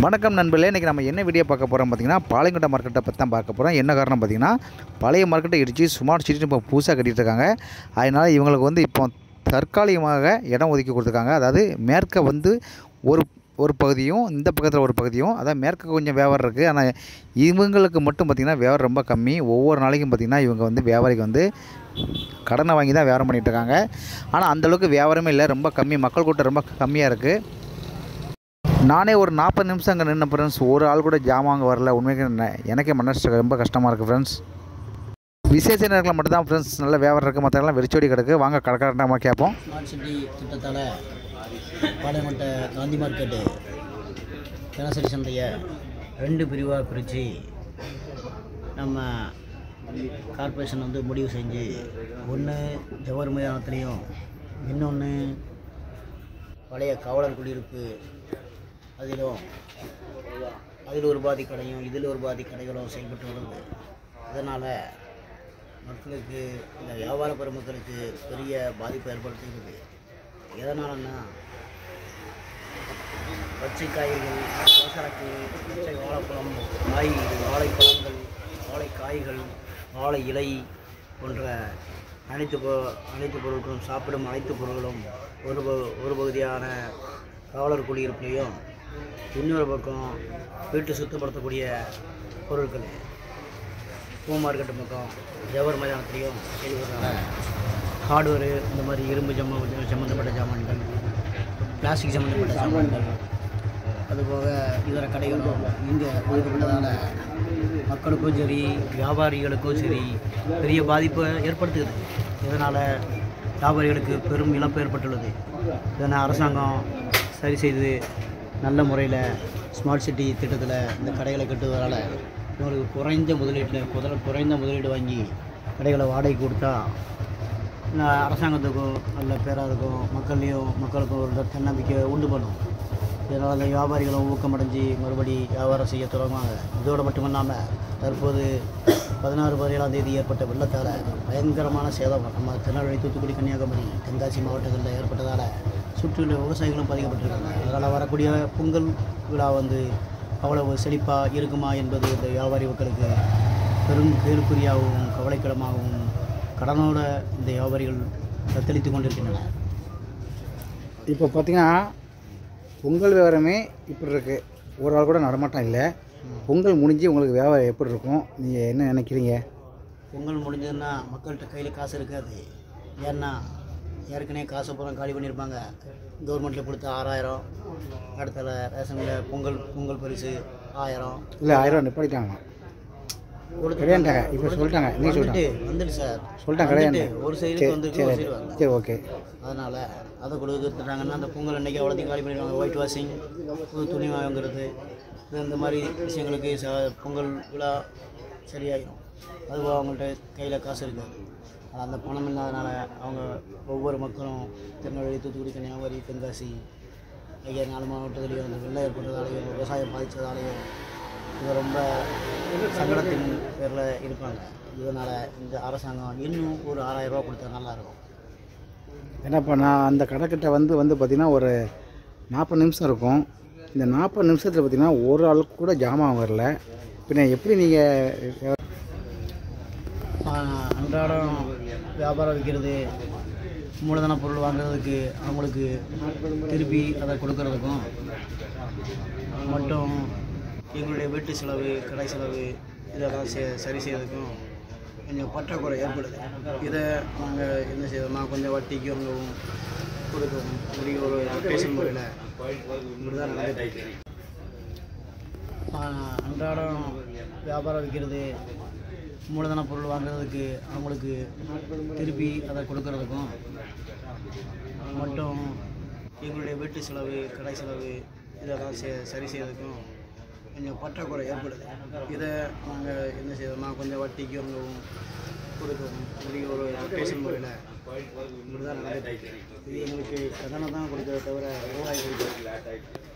வணக்கம் நண்பர்களே இன்றைக்கி நம்ம என்ன வீடியோ பார்க்க போகிறோம் பார்த்தீங்கன்னா பாளையங்கோட்டை மார்க்கெட்டை பற்றி தான் பார்க்க போகிறோம் என்ன காரணம் பார்த்தீங்கன்னா பழைய மார்க்கெட்டை இடித்து ஸ்மார்ட் சிட்டின்னு இப்போ புதுசாக கட்டிட்டு இருக்காங்க அதனால் இவங்களுக்கு வந்து இப்போ தற்காலிகமாக இடம் ஒதுக்கி கொடுத்துருக்காங்க அதாவது மேற்க வந்து ஒரு ஒரு பகுதியும் இந்த பக்கத்தில் ஒரு பகுதியும் அதாவது மேற்க கொஞ்சம் வியாபாரம் இருக்குது ஆனால் இவங்களுக்கு மட்டும் பார்த்திங்கன்னா வியாபாரம் ரொம்ப கம்மி ஒவ்வொரு நாளைக்கும் பார்த்திங்கன்னா இவங்க வந்து வியாபாரிக்கு வந்து கடனை வாங்கி தான் வியாபாரம் பண்ணிகிட்டு இருக்காங்க ஆனால் அந்தளவுக்கு வியாபாரமே இல்லை ரொம்ப கம்மி மக்கள் கூட்டம் ரொம்ப கம்மியாக இருக்குது நானே ஒரு நாற்பது நிமிஷம் அங்கே நின்ன ஃப்ரெண்ட்ஸ் ஒரு ஆள் கூட ஜாமாங்க வரல உண்மைக்கு ந- எனக்கே மனசு ரொம்ப கஷ்டமாக இருக்குது ஃப்ரெண்ட்ஸ் விசேஷ நேரத்தில் மட்டும்தான் ஃப்ரெண்ட்ஸ் நல்ல வியாபாரம் இருக்குது மற்றெல்லாம் வெறிச்சோடி கிடக்கு வாங்க கடைக்காரமாக கேட்போம் ஸ்மார்ட் சிட்டி திட்டத்தால் பாளையங்கோட்டை காந்தி மார்க்கெட்டு தினசரி சந்தையை ரெண்டு பிரிவாக பிரித்து நம்ம கார்ப்பரேஷன் வந்து முடிவு செஞ்சு ஒன்று ஜவஹர் மைதானத்துலேயும் இன்னொன்று பழைய காவலர் குடியிருப்பு அதிலும் அதில் ஒரு பாதி கடையும் இதில் ஒரு பாதி கடைகளும் செயல்பட்டு வருது இதனால் மக்களுக்கு இந்த வியாபார பெருமக்களுக்கு பெரிய பாதிப்பை ஏற்படுத்துகிறது எதனாலன்னா பச்சை காய்கறிகள் பலசரக்கு பச்சை வாழைப்பழம் காய் வாழைப்பழங்கள் வாழைக்காய்கள் வாழை இலை போன்ற அனைத்து பொ அனைத்து பொருட்களும் சாப்பிடும் அனைத்து பொருட்களும் ஒரு ப- ஒரு பகுதியான காவலர் குடியிருப்புலையும் இன்னொரு பக்கம் வீட்டு சுத்தப்படுத்தக்கூடிய பொருட்கள் பூ மார்க்கெட்டு பக்கம் ஜவஹர் மைதானத்துலேயும் செயல்படுறதுனால ஹார்ட்வேரு இந்த மாதிரி இரும்பு ஜம்ம சம்மந்தப்பட்ட ஜாமான்கள் பிளாஸ்டிக் சம்மந்தப்பட்ட ஜாமான்கள் அதுபோக இதர கடைகளும் இங்கே ஒதுக்கப்பட்டதால் மக்களுக்கும் சரி வியாபாரிகளுக்கும் சரி பெரிய பாதிப்பை ஏற்படுத்துகிறது இதனால் வியாபாரிகளுக்கு பெரும் இழப்பு ஏற்பட்டுள்ளது இதனை அரசாங்கம் சரி செய்து நல்ல முறையில் ஸ்மார்ட் சிட்டி திட்டத்தில் இந்த கடைகளை கட்டுவதால் இவங்களுக்கு குறைந்த முதலீட்டில் குதல குறைந்த முதலீடு வாங்கி கடைகளை வாடகை கொடுத்தா ந- அரசாங்கத்துக்கும் நல்ல பேராக இருக்கும் மக்கள்லேயும் மக்களுக்கும் ஒரு தன்னம்பிக்கை உண்டு பண்ணும் இதனால் அந்த வியாபாரிகளும் ஊக்கமடைஞ்சு மறுபடி வியாபாரம் செய்ய தொடங்குவாங்க இதோடு மட்டுமில்லாமல் தற்போது பதினாறு பதினேழாம் தேதி ஏற்பட்ட வெள்ளத்தால் பயங்கரமான சேதம் நம்ம திருநெல்வேலி தூத்துக்குடி கன்னியாகுமரி தென்காசி மாவட்டங்களில் ஏற்பட்டதால் சுற்றியுள்ள விவசாயிகளும் பாதிக்கப்பட்டிருக்காங்க அதனால் வரக்கூடிய பொங்கல் விழா வந்து அவ்வளவு செழிப்பாக இருக்குமா என்பது இந்த வியாபாரி மக்களுக்கு பெரும் கேள்விக்குறியாகவும் கவலைக்கிடமாகவும் கடனோட இந்த வியாபாரிகள் தத்தளித்து கொண்டிருக்கின்றனர் இப்போ பார்த்தீங்கன்னா பொங்கல் வியாபாரமே இப்படி இருக்குது ஒரு ஆள் கூட நடமாட்டம் இல்லை பொங்கல் முடிஞ்சு உங்களுக்கு வியாபாரம் எப்படி இருக்கும் நீங்கள் என்ன நினைக்கிறீங்க பொங்கல் முடிஞ்சதுன்னா மக்கள்கிட்ட கையில் காசு இருக்காது ஏன்னா ஏற்கனவே காசு பூரா காலி பண்ணியிருப்பாங்க கவர்மெண்ட்டில் கொடுத்த ஆறாயிரம் அடுத்த ரேஷனில் பொங்கல் பொங்கல் பரிசு ஆயிரம் இல்லை ஆயிரம் நிப்பாட்டிட்டாங்க கிடையாண்டாங்க இப்போ சொல்லிட்டாங்க நீ வந்துட்டு சொல்லிட்டாங்க வந்துட்டு சார் சொல்லிட்டாங்க வந்துட்டு கிடையாது ஒரு சைடுக்கு வந்து ஒரு சரி சைடு வரல சரி ஓகே அதனால் அதை கொடுத்துட்டாங்கன்னா அந்த பொங்கல் அன்னைக்கு அவ்வளோத்தையும் காலி பண்ணிடுவாங்க ஒயிட் வாஷிங் புது துணி வாங்குறது இது இந்த மாதிரி விஷயங்களுக்கு ச பொங்கல் விழா சரியாயிடும் அதுவும் அவங்கள்ட்ட கையில் காசு இருக்காது ஆனா அந்த பணம் இல்லாதனால அவங்க ஒவ்வொரு மக்களும் திருநெல்வேலி தூத்துக்குடி கன்னியாகுமரி தென்காசி ஆகிய நாலு மாவட்டத்திலையும் அந்த வெள்ளம் ஏற்பட்டதாலேயும் விவசாயம் பாதித்ததாலேயும் இது ரொம்ப சங்கடத்தின் பேரில் இருப்பாங்க இதனால் இந்த அரசாங்கம் இன்னும் ஒரு ஆறாயிரம் ரூபா கொடுத்தா நல்லாயிருக்கும் ஏன்னா இப்போ நான் அந்த கடைக்கிட்ட வந்து வந்து பார்த்திங்கன்னா ஒரு நாற்பது நிமிஷம் இருக்கும் இந்த நாற்பது நிமிஷத்தில் பார்த்திங்கன்னா ஒரு ஆளுக்கு கூட ஜாமான் வரல பின்ன எப்படி நீங்கள் ஆஹ் அன்றாடம் வியாபாரம் விற்கிறது மூலதன பொருள் வாங்குறதுக்கு அவங்களுக்கு திருப்பி அதை கொடுக்கறதுக்கும் மட்டும் எங்களுடைய வீட்டு செலவு கடை செலவு இதெல்லாம் சே சரி செய்யறதுக்கும் கொஞ்சம் பற்றாக்குறை ஏற்படுது இதை நாங்கள் என்ன செய்யறோம்னா கொஞ்சம் வட்டிக்கு வாங்கவும் கொடுக்கவும் இப்படி ஒரு ரொட்டேஷன் முறையில் இப்படி தான் நடந்துட்டு இருக்கு. ஆஹ் அன்றாடம் வியாபாரம் விற்கிறது மூலதன பொருள் வாங்குறதுக்கு அவங்களுக்கு திருப்பி அதை கொடுக்கறதுக்கும் மட்டும் எங்களுடைய வீட்டு செலவு கடை செலவு இதெல்லாம் சே சரி செய்யறதுக்கும் கொஞ்சம் பற்றாக்குறை ஏற்படுது இதை நாங்கள் என்ன செய்யறோம்னா கொஞ்சம் வட்டிக்கு வாங்கவும் கொடுக்கவும் இப்படி ஒரு ரொட்டேஷன் முறையில் இப்படி தான் நடந்துட்டு இருக்கு. இது எங்களுக்கு கடனை தான் கொடுக்கறத தவிர விவசாயிகளுக்கு